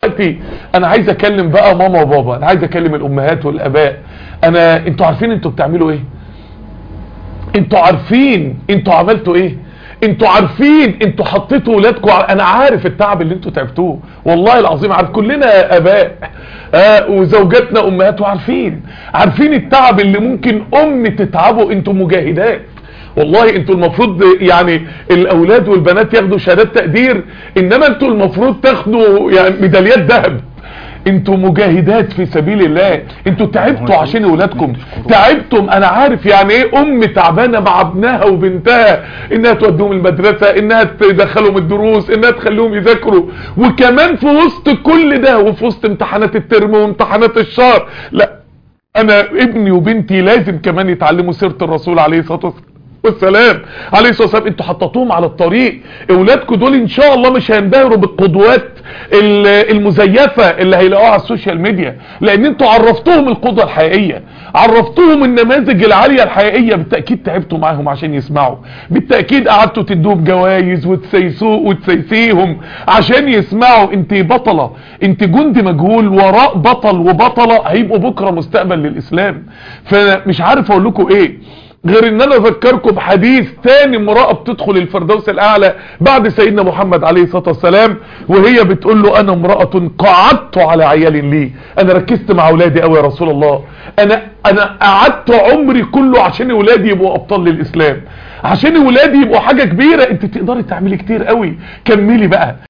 دلوقتي انا عايز اكلم بقى ماما وبابا انا عايز اكلم الامهات والاباء انا انتوا عارفين انتوا بتعملوا ايه انتوا عارفين انتوا عملتوا ايه انتوا عارفين انتوا حطيتوا ولادكم ع... انا عارف التعب اللي انتوا تعبتوه والله العظيم عارف كلنا اباء آه وزوجاتنا امهات وعارفين عارفين التعب اللي ممكن ام تتعبه انتوا مجاهدات والله انتوا المفروض يعني الاولاد والبنات ياخدوا شهادات تقدير انما انتوا المفروض تاخدوا يعني ميداليات ذهب انتوا مجاهدات في سبيل الله انتوا تعبتوا عشان اولادكم تعبتم انا عارف يعني ايه ام تعبانه مع ابنها وبنتها انها توديهم المدرسه انها تدخلهم الدروس انها تخليهم يذاكروا وكمان في وسط كل ده وفي وسط امتحانات الترم وامتحانات الشهر لا انا ابني وبنتي لازم كمان يتعلموا سيره الرسول عليه الصلاه والسلام والسلام عليه الصلاه والسلام انتوا حطيتوهم على الطريق اولادكم دول ان شاء الله مش هينبهروا بالقدوات المزيفه اللي هيلاقوها على السوشيال ميديا لان انتوا عرفتوهم القدوه الحقيقيه عرفتوهم النماذج العاليه الحقيقيه بالتاكيد تعبتوا معاهم عشان يسمعوا بالتاكيد قعدتوا تدوهم جوائز وتسيسوه وتسيسيهم عشان يسمعوا انت بطله انت جندي مجهول وراء بطل وبطله هيبقوا بكره مستقبل للاسلام فمش عارف اقول لكم ايه غير ان انا اذكركم بحديث تاني امرأة بتدخل الفردوس الاعلى بعد سيدنا محمد عليه الصلاة والسلام وهي بتقول له انا امرأة قعدت على عيال لي انا ركزت مع اولادي قوي يا رسول الله انا انا قعدت عمري كله عشان اولادي يبقوا ابطال للاسلام عشان اولادي يبقوا حاجة كبيرة انت تقدري تعملي كتير قوي كملي بقى